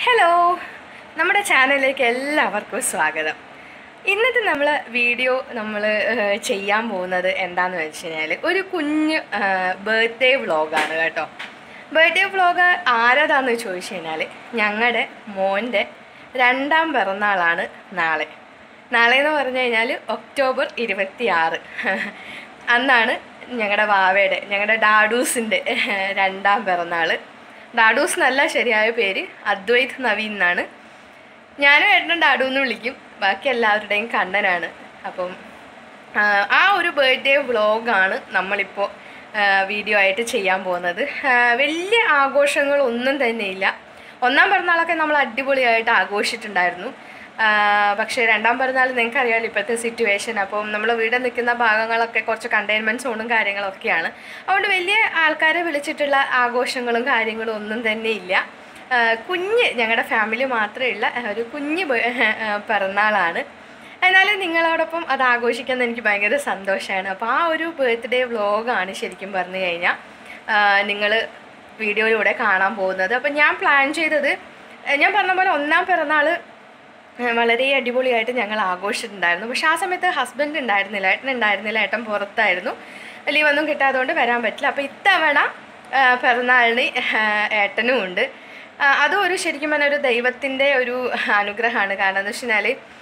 Hello നമ്മുടെ ചാനലിലേക്ക് എല്ലാവർക്കും സ്വാഗതം ഇന്നത്തെ നമ്മൾ വീഡിയോ നമ്മൾ ചെയ്യാൻ പോകുന്നത് എന്താണെന്ന് വെച്ച് കഴിഞ്ഞാൽ ഒരു കുഞ്ഞ് ബർത്ത്ഡേ വ്ളോഗാണ് കേട്ടോ ബർത്ത്ഡേ വ്ളോഗ് ആരതാന്ന് ചോദിച്ചു കഴിഞ്ഞാൽ ഞങ്ങളുടെ മോൻ്റെ രണ്ടാം പിറന്നാളാണ് നാളെ നാളെ എന്ന് പറഞ്ഞു കഴിഞ്ഞാൽ ഒക്ടോബർ ഇരുപത്തി ആറ് അന്നാണ് ഞങ്ങളുടെ വാവയുടെ ഞങ്ങളുടെ ഡാഡൂസിൻ്റെ രണ്ടാം പിറന്നാൾ ഡാഡൂസ് എന്നല്ല ശരിയായ പേര് അദ്വൈത് നവീൻ എന്നാണ് ഞാനും ഏട്ടനും ഡാഡു എന്ന് വിളിക്കും ബാക്കി എല്ലാവരുടെയും കണ്ണനാണ് അപ്പം ആ, ആ ഒരു ബർത്ത്ഡേ വ്ളോഗാണ് നമ്മളിപ്പോൾ വീഡിയോ ആയിട്ട് ചെയ്യാൻ പോകുന്നത് ആ, വലിയ ആഘോഷങ്ങളൊന്നും തന്നെയില്ല ഒന്നാം പിറന്നാളൊക്കെ നമ്മൾ അടിപൊളിയായിട്ട് ആഘോഷിച്ചിട്ടുണ്ടായിരുന്നു ആ, പക്ഷേ രണ്ടാം പിറന്നാൾ നിങ്ങൾക്ക് അറിയാമല്ലോ ഇപ്പോഴത്തെ സിറ്റുവേഷൻ അപ്പം നമ്മൾ വീട് നിൽക്കുന്ന ഭാഗങ്ങളൊക്കെ കുറച്ച് കണ്ടെയ്ൻമെൻറ്റ് സോണും കാര്യങ്ങളൊക്കെയാണ് അതുകൊണ്ട് വലിയ ആൾക്കാരെ വിളിച്ചിട്ടുള്ള ആഘോഷങ്ങളും കാര്യങ്ങളും ഒന്നും തന്നെ ഇല്ല ആ, കുഞ്ഞ് ഞങ്ങളുടെ ഫാമിലി മാത്രമേ ഉള്ള ഒരു കുഞ്ഞ് ബ- ആ, പിറന്നാളാണ് എന്നാലും നിങ്ങളോടൊപ്പം അത് ആഘോഷിക്കാൻ എനിക്ക് ഭയങ്കര സന്തോഷമാണ് അപ്പോൾ ആ ഒരു ബർത്ത്ഡേ വ്ളോഗാണ് ശരിക്കും പറഞ്ഞു കഴിഞ്ഞാൽ നിങ്ങൾ വീഡിയോയിലൂടെ കാണാൻ പോകുന്നത് അപ്പം ഞാൻ പ്ലാൻ ചെയ്തത് ആ, ഞാൻ പറഞ്ഞ പോലെ ഒന്നാം പിറന്നാൾ ഏഹ് വളരെ അടിപൊളിയായിട്ട് ഞങ്ങൾ ആഘോഷിച്ചിട്ടുണ്ടായിരുന്നു പക്ഷെ ആ സമയത്ത് ഹസ്ബൻഡ് ഉണ്ടായിരുന്നില്ല ഏട്ടൻ ഉണ്ടായിരുന്നില്ല ഏട്ടൻ പുറത്തായിരുന്നു ലീവൊന്നും കിട്ടാത്തതുകൊണ്ട് വരാൻ പറ്റില്ല അപ്പോൾ ഇത്തവണ ഏഹ് പിറന്നാളിന് ഏഹ് ഏട്ടനും ഉണ്ട് ആ, അതും ഒരു ശരിക്കും പറഞ്ഞാൽ ഒരു ദൈവത്തിൻ്റെ ഒരു അനുഗ്രഹമാണ് കാരണം എന്ന് വെച്ച് കഴിഞ്ഞാൽ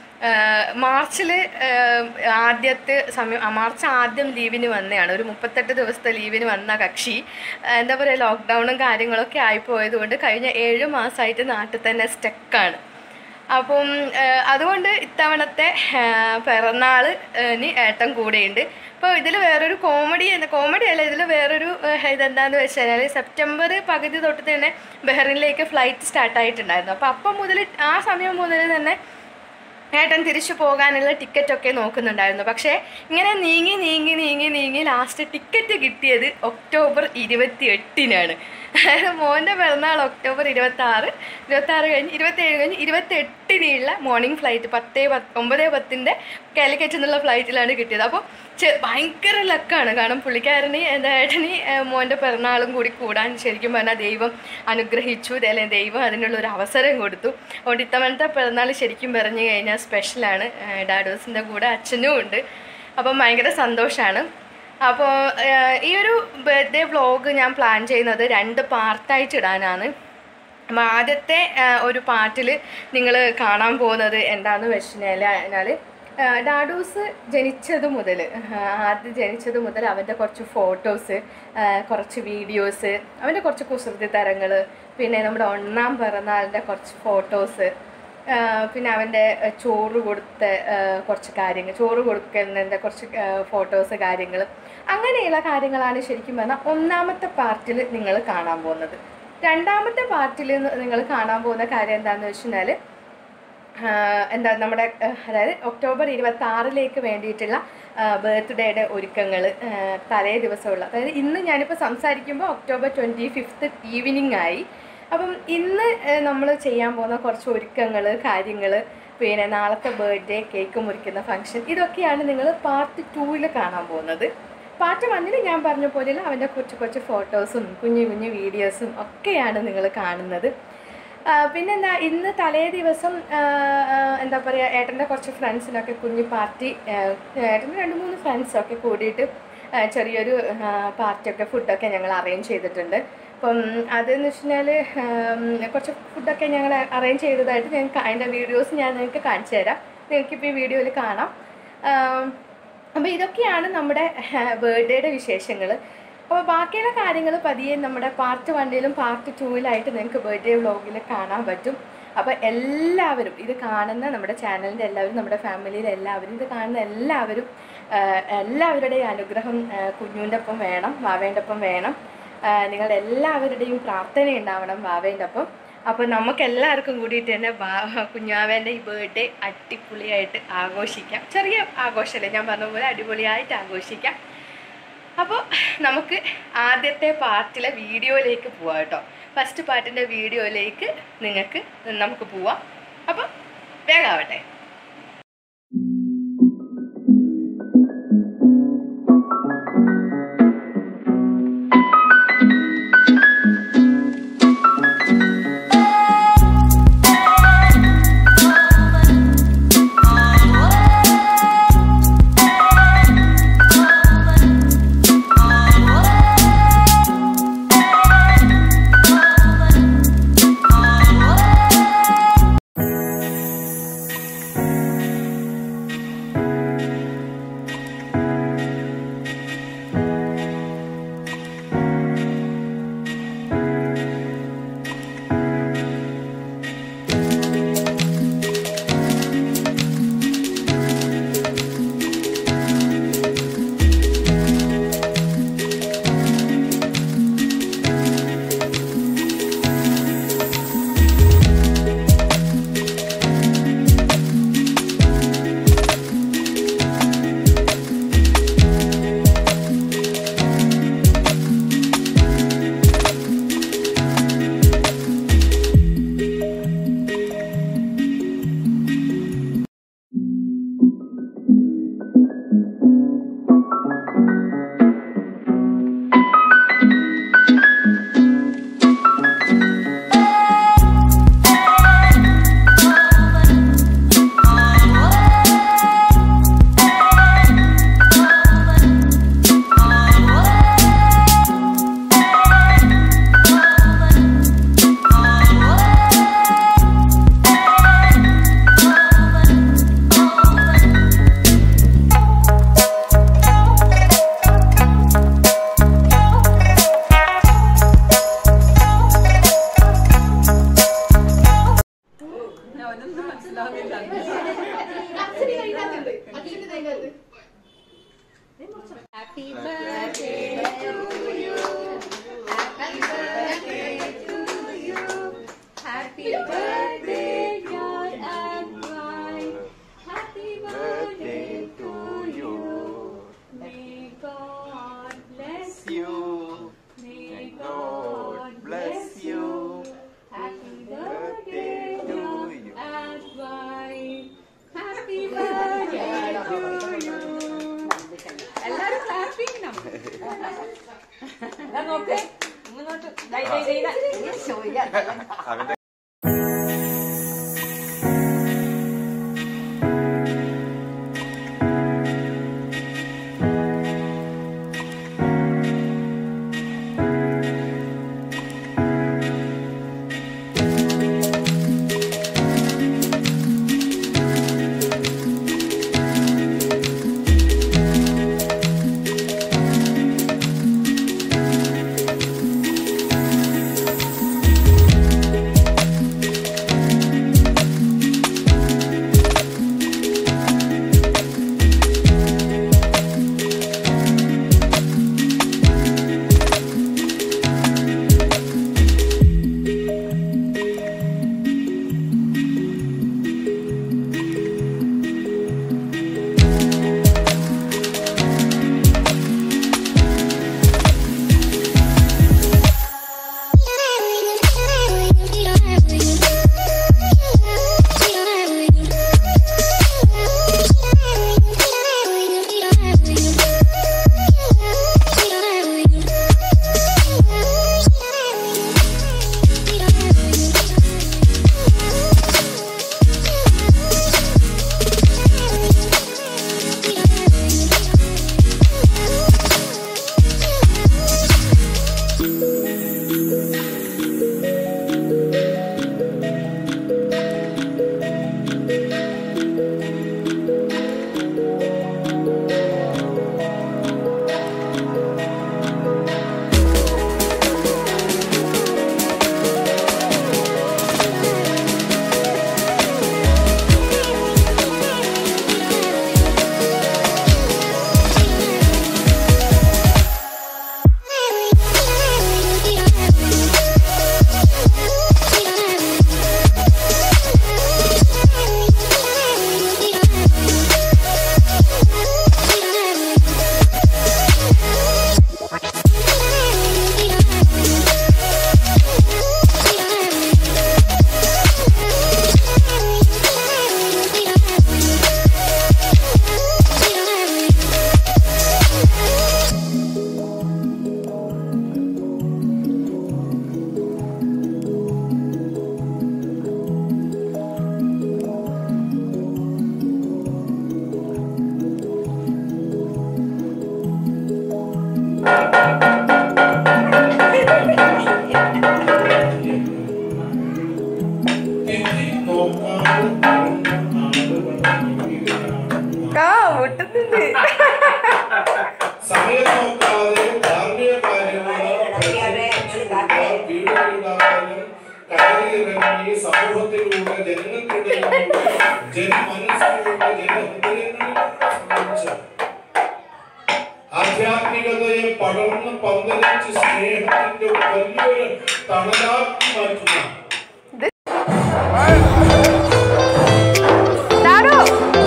മാർച്ചിൽ ആദ്യത്തെ സമയം ആ, മാർച്ച് ആദ്യം ലീവിന് വന്നതാണ് ഒരു മുപ്പത്തെട്ട് ദിവസത്തെ ലീവിന് വന്ന കക്ഷി ആ, എന്താ പറയുക ലോക്ക്ഡൗണും കാര്യങ്ങളൊക്കെ ആയിപ്പോയത് കൊണ്ട് കഴിഞ്ഞ ഏഴ് മാസമായിട്ട് നാട്ടിൽ തന്നെ സ്റ്റക്കാണ് അപ്പം ഏഹ്, അതുകൊണ്ട് ഇത്തവണത്തെ പിറന്നാൾ ഇനി ഏട്ടൻ കൂടെയുണ്ട് അപ്പോൾ ഇതിൽ വേറൊരു കോമഡി കോമഡി അല്ല ഇതിൽ വേറൊരു ഏഹ്, ഇതെന്താന്ന് വെച്ച് കഴിഞ്ഞാൽ സെപ്റ്റംബർ പകുതി തൊട്ട് തന്നെ ബഹ്റിനിലേക്ക് ഫ്ലൈറ്റ് സ്റ്റാർട്ടായിട്ടുണ്ടായിരുന്നു അപ്പോൾ അപ്പം മുതൽ ആ സമയം മുതൽ തന്നെ ഏട്ടൻ തിരിച്ചു പോകാനുള്ള ടിക്കറ്റൊക്കെ നോക്കുന്നുണ്ടായിരുന്നു പക്ഷേ ഇങ്ങനെ നീങ്ങി നീങ്ങി നീങ്ങി നീങ്ങി ലാസ്റ്റ് ടിക്കറ്റ് കിട്ടിയത് ഒക്ടോബർ ഇരുപത്തി എട്ടിനാണ് അതായത് മോൻ്റെ പിറന്നാൾ ഒക്ടോബർ ഇരുപത്തി ആറ് ഇരുപത്തി ആറ് കഴിഞ്ഞ് ഇരുപത്തേഴ് കഴിഞ്ഞ് ഇരുപത്തി എട്ടിനുള്ള മോർണിംഗ് ഫ്ലൈറ്റ് പത്തേ പത്ത് ഒമ്പതേ പത്തിൻ്റെ കാലിക്കറ്റ് എന്നുള്ള ഫ്ലൈറ്റിലാണ് കിട്ടിയത് അപ്പോൾ ചെ ഭയങ്കര ലക്കാണ് കാരണം പുള്ളിക്കാരന് എന്താ ഏട്ടന് ഏഹ്, മോൻ്റെ പിറന്നാളും കൂടി കൂടാൻ ശരിക്കും പറഞ്ഞാൽ ദൈവം അനുഗ്രഹിച്ചു അല്ലെങ്കിൽ ദൈവം അതിനുള്ള ഒരു അവസരം കൊടുത്തു അതുകൊണ്ട് ഇത്തവണത്തെ പിറന്നാൾ ശരിക്കും പറഞ്ഞു കഴിഞ്ഞാൽ സ്പെഷ്യലാണ് ഡാഡോസിൻ്റെ കൂടെ അച്ഛനും ഉണ്ട് അപ്പം ഭയങ്കര സന്തോഷമാണ് അപ്പോൾ ഈ ഒരു ബർത്ത്ഡേ വ്ളോഗ് ഞാൻ പ്ലാൻ ചെയ്യുന്നത് രണ്ട് പാർട്ടായിട്ട് ഇടാനാണ് അപ്പം ആദ്യത്തെ ആ, ഒരു പാർട്ടിൽ നിങ്ങൾ കാണാൻ പോകുന്നത് എന്താണെന്ന് വെച്ച് കഴിഞ്ഞാൽ ഡാഡൂസ് ജനിച്ചത് മുതൽ ആദ്യം ജനിച്ചത് മുതൽ അവൻ്റെ കുറച്ച് ഫോട്ടോസ് കുറച്ച് വീഡിയോസ് അവൻ്റെ കുറച്ച് കുസൃതി തരങ്ങൾ പിന്നെ നമ്മുടെ ഒന്നാം പിറന്നാളിൻ്റെ കുറച്ച് ഫോട്ടോസ് പിന്നെ അവൻ്റെ ആ, ചോറ് കൊടുത്ത ആ, കുറച്ച് കാര്യങ്ങൾ ചോറ് കൊടുക്കുന്നതിൻ്റെ കുറച്ച് ഫോട്ടോസ് കാര്യങ്ങൾ അങ്ങനെയുള്ള കാര്യങ്ങളാണ് ശരിക്കും പറഞ്ഞാൽ ഒന്നാമത്തെ പാർട്ടിൽ നിങ്ങൾ കാണാൻ പോകുന്നത് രണ്ടാമത്തെ പാർട്ടിൽ നിങ്ങൾ കാണാൻ പോകുന്ന കാര്യം എന്താണെന്ന് വെച്ച് കഴിഞ്ഞാൽ എന്താ നമ്മുടെ ആഹ് അതായത് ഒക്ടോബർ ഇരുപത്തി ആറിലേക്ക് വേണ്ടിയിട്ടുള്ള ബർത്ത്ഡേയുടെ ഒരുക്കങ്ങൾ തലേ ദിവസമുള്ള അതായത് ഇന്ന് ഞാനിപ്പോൾ സംസാരിക്കുമ്പോൾ ഒക്ടോബർ ട്വൻറ്റി ഫിഫ്ത്ത് ഈവനിങ് ആയി അപ്പം ഇന്ന് നമ്മൾ ചെയ്യാൻ പോകുന്ന കുറച്ച് ഒരുക്കങ്ങൾ കാര്യങ്ങൾ പിന്നെ നാളത്തെ ബർത്ത്ഡേ കേക്ക് മുറിക്കുന്ന ഫംഗ്ഷൻ ഇതൊക്കെയാണ് നിങ്ങൾ പാർട്ട് ടൂവിൽ കാണാൻ പോകുന്നത് പാർട്ട് വണ്ണിൽ ഞാൻ പറഞ്ഞ പോലെ അവൻ്റെ കൊച്ചു കൊച്ചു ഫോട്ടോസും കുഞ്ഞു കുഞ്ഞു വീഡിയോസും ഒക്കെയാണ് നിങ്ങൾ കാണുന്നത് ആ, പിന്നെന്താ ഇന്ന് തലേ ദിവസം ആ, ആ, എന്താ പറയുക ഏട്ടൻ്റെ കുറച്ച് ഫ്രണ്ട്സിനൊക്കെ കുഞ്ഞു പാർട്ടി ഏട്ടൻ്റെ രണ്ട് മൂന്ന് ഫ്രണ്ട്സൊക്കെ കൂടിയിട്ട് ആ, ചെറിയൊരു പാർട്ടിയൊക്കെ ഫുഡൊക്കെ ഞങ്ങൾ അറേഞ്ച് ചെയ്തിട്ടുണ്ട് അപ്പം അതെന്ന് വെച്ച് കഴിഞ്ഞാൽ കുറച്ച് ഫുഡൊക്കെ ഞങ്ങൾ അറേഞ്ച് ചെയ്തതായിട്ട് ഞങ്ങൾക്ക് അതിൻ്റെ വീഡിയോസ് ഞാൻ നിങ്ങൾക്ക് കാണിച്ചു തരാം നിങ്ങൾക്കിപ്പോൾ ഈ വീഡിയോയിൽ കാണാം അപ്പോൾ ഇതൊക്കെയാണ് നമ്മുടെ ബർത്ത്ഡേയുടെ വിശേഷങ്ങൾ അപ്പോൾ ബാക്കിയുള്ള കാര്യങ്ങൾ പതിയെ നമ്മുടെ പാർട്ട് വണ്ണിലും പാർട്ട് ടൂവിലായിട്ട് നിങ്ങൾക്ക് ബർത്ത്ഡേ വ്ളോഗിൽ കാണാൻ പറ്റും അപ്പോൾ എല്ലാവരും ഇത് കാണുന്ന നമ്മുടെ ചാനലിൻ്റെ എല്ലാവരും നമ്മുടെ ഫാമിലിയിലെ എല്ലാവരും ഇത് കാണുന്ന എല്ലാവരും ആ, എല്ലാവരുടെയും അനുഗ്രഹം ആ, കുഞ്ഞുവിൻ്റെ ഒപ്പം വേണം വാവേൻ്റെ ഒപ്പം വേണം ആ, നിങ്ങളുടെ എല്ലാവരുടെയും പ്രാർത്ഥന ഉണ്ടാവണം വാവേൻ്റെ ഒപ്പം അപ്പോൾ നമുക്ക് എല്ലാവർക്കും കൂടിയിട്ട് തന്നെ വാ- കുഞ്ഞാവേൻ്റെ ഈ ബർത്ത്ഡേ അടിപൊളിയായിട്ട് ആഘോഷിക്കാം ചെറിയ ആഘോഷമല്ലേ ഞാൻ പറഞ്ഞ പോലെ അടിപൊളിയായിട്ട് ആഘോഷിക്കാം അപ്പോൾ നമുക്ക് ആദ്യത്തെ പാർട്ടിലെ വീഡിയോയിലേക്ക് പോവാം കേട്ടോ ഫസ്റ്റ് പാർട്ടിൻ്റെ വീഡിയോയിലേക്ക് നിങ്ങൾക്ക് നമുക്ക് പോവാം അപ്പോൾ വേഗാവട്ടെ Happy birthday to you. Happy birthday to you. Happy birthday, dear Advai. Happy birthday to you. May God bless you. May God bless you. Happy birthday, dear Advai. Happy birthday to you. എല്ലാരും clap ചെയ്യണം നോക്കേ ഇങ്ങോട്ട് ദൈ ദൈ ദൈ അവന്റെ ആ മുട്ടുന്നുണ്ട് സമയം നോക്കാതെ ധാർമ്മിക കാര്യങ്ങൾ വീട് വീടായാലും കയറിയിറങ്ങി സമൂഹത്തിലൂടെ ജനങ്ങൾക്കിടയിലൂടെ ജനമനസ്സിലൂടെ ജനഹൃദയങ്ങളിൽ സംബന്ധിച്ച ആധ്യാത്മികതയെ പടർന്ന് പന്തലിച്ച് സ്നേഹത്തിന്റെ ഒരു വലിയൊരു തണലാക്കി മാറ്റുന്ന ഡാഡു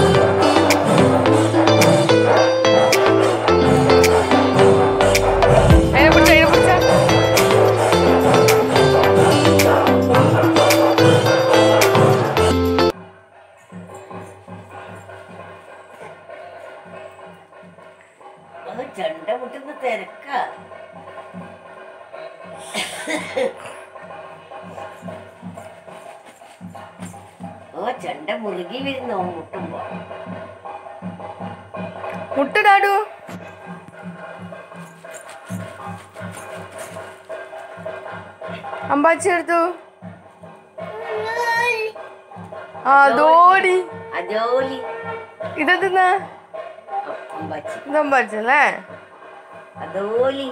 അതിനെ പിടിച്ചോ, അതിനെ പിടിച്ചോ. അത് ചെണ്ട മുട്ടുന്ന തിരക്ക ഓ ചെണ്ട മുറുകി വരുന്നു മുട്ടുമ്പോ മുട്ട് ഡാഡു അമ്പാച്ചി എടുത്തു ആ ദോടി അജോലി ഇതെന്താ അമ്പച്ചി ഇതമ്പാച്ചല്ലേ അതോലി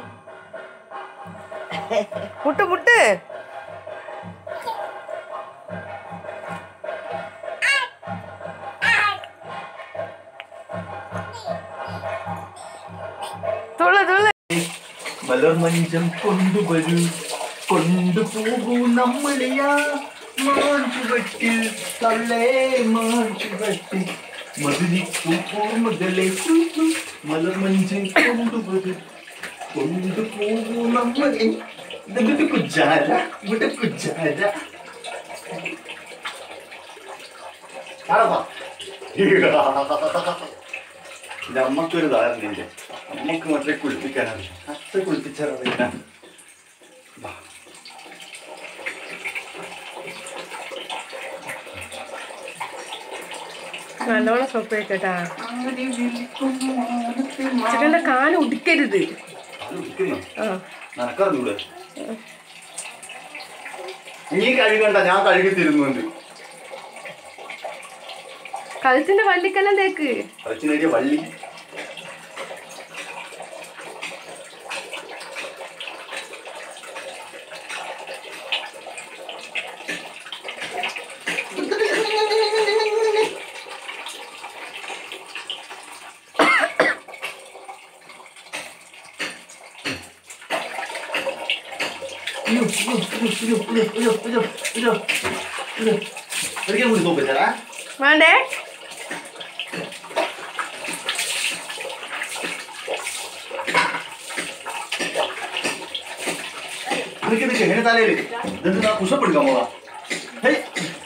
മുട്ട് മുട്ട് മലർമഞ്ചം കൊണ്ടുവരൂ കൊണ്ടുപോകൂ നമ്മളെയാ മാഞ്ചുവട്ടിൽ തള്ളേ മാഞ്ചുവട്ടിൽ മധുരിക്കൂ ഓർമ്മകളെ മലർമഞ്ചം കൊണ്ടുവരൂ കൊണ്ടുപോകൂ നമ്മളെ ഇവിടെ കുജാര ഇവിടെ കുജാര നമ്മക്കൊരു ധാരണയില്ല നമുക്ക് മറ്റേ കുളിപ്പിക്കാനറിയാം അത്ര കുളിപ്പിച്ചാറിയില്ല നല്ലോണം സോപ്പ് വെക്കട്ടാ ചിക്കൻ്റെ കാല് ഉടിക്കരുത് അത് വിളിക്കുന്നു ആ നനക്കറിഞ്ഞൂടെ നീ കഴുകണ്ട ഞാൻ കഴുകി തരുന്നുണ്ട് കഴുത്തിന്റെ വള്ളിക്കെല്ലാം തേക്ക് കളിച്ചിനേരിയ വള്ളി ഒരിക്കലും കൂടി നോക്കിച്ചാ വേണ്ടേ നിനക്ക് നിനക്ക് എങ്ങനെ തലയില് എന്നിട്ട് ഞാൻ പുഷപ്പെടുക്കാൻ പോവാ ഹേയ്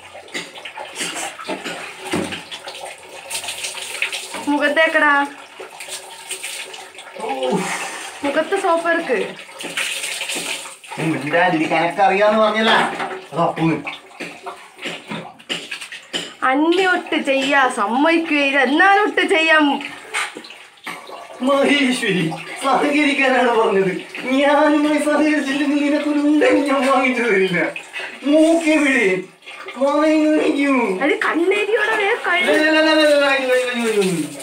മുഖത്തേക്കടാ മുഖത്ത് സോപ്പ് ഇറക്ക് മിണ്ടാതിരിക്കാൻ എനക്ക് അറിയാന്ന് പറഞ്ഞല്ല അത് അപ്പൂന്ന് അന്യൊട്ട് ചെയ്യാ സമ്മതിക്കുകയില്ല എന്നാലൊട്ട് ചെയ്യാം മഹേശ്വരി സഹകരിക്കാനാണ് പറഞ്ഞത് ഞാനുമായി സഹകരിച്ചില്ലെങ്കിൽ നിനക്കൊരു ഉണ്ടെങ്കിൽ ഞാൻ വാങ്ങിച്ചു തരില്ല മൂക്കി വിളി വാങ്ങിക്കൂ അത് കണ്ണേരിയോടെ വേഗം കഴി